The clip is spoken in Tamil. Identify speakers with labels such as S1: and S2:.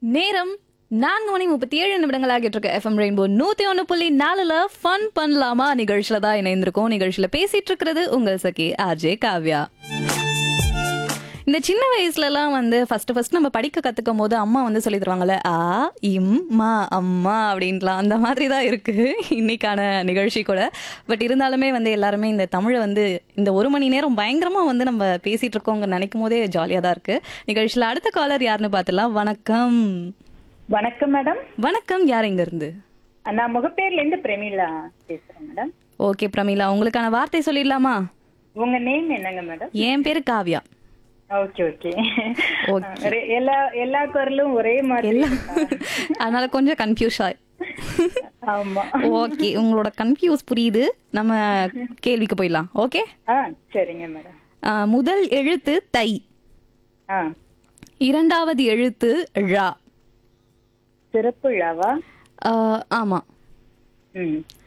S1: நேரம் நான்கு மணி முப்பத்தி ஏழு நிமிடங்கள் ஆகிட்டு இருக்கு எஃப்எம் ரெயின்போ நூத்தி ஒண்ணு புள்ளி நாலுல ஃபன் பண்ணலாமா நிகழ்ச்சியில தான் இணைந்திருக்கோம் நிகழ்ச்சியில பேசிட்டு இருக்கிறது உங்கள் சகி ஆர்ஜே காவ்யா இந்த சின்ன வயசுல எல்லாம் வந்து ஃபர்ஸ்ட் ஃபர்ஸ்ட் நம்ம படிக்க கத்துக்கும் போது அம்மா வந்து சொல்லி தருவாங்கல்ல ஆ இம் மா அம்மா அப்படின்லாம் அந்த மாதிரி தான் இருக்கு இன்னைக்கான நிகழ்ச்சி கூட பட் இருந்தாலுமே வந்து எல்லாருமே இந்த தமிழை வந்து இந்த ஒரு மணி நேரம் பயங்கரமா வந்து நம்ம பேசிட்டு இருக்கோங்க நினைக்கும் போதே ஜாலியா தான் இருக்கு நிகழ்ச்சியில அடுத்த காலர் யாருன்னு பார்த்துலாம் வணக்கம்
S2: வணக்கம் மேடம்
S1: வணக்கம் யார் இங்க இருந்து
S2: நான் முகப்பேர்ல இருந்து பிரமிளா பேசுறேன் மேடம்
S1: ஓகே பிரமிளா உங்களுக்கான வார்த்தை சொல்லிடலாமா
S2: உங்க நேம் என்னங்க மேடம்
S1: என் பேரு காவ்யா
S2: ஓகே ஓகே
S1: Okay.
S2: எல்லா எல்லா குரலும் ஒரே மாதிரி
S1: எல்லாம் அதனால கொஞ்சம் கன்ஃபியூஸ் ஆய்
S2: ஆமா
S1: ஓகே உங்களோட கன்ஃபியூஸ் புரியுது நம்ம கேள்விக்கு போயிடலாம் ஓகே
S2: ஆ சரிங்க மேடம்
S1: முதல் எழுத்து தை
S2: ஆ
S1: இரண்டாவது எழுத்து ழா
S2: சிறப்பு விழாவா
S1: ஆ, ஆமா
S2: ம்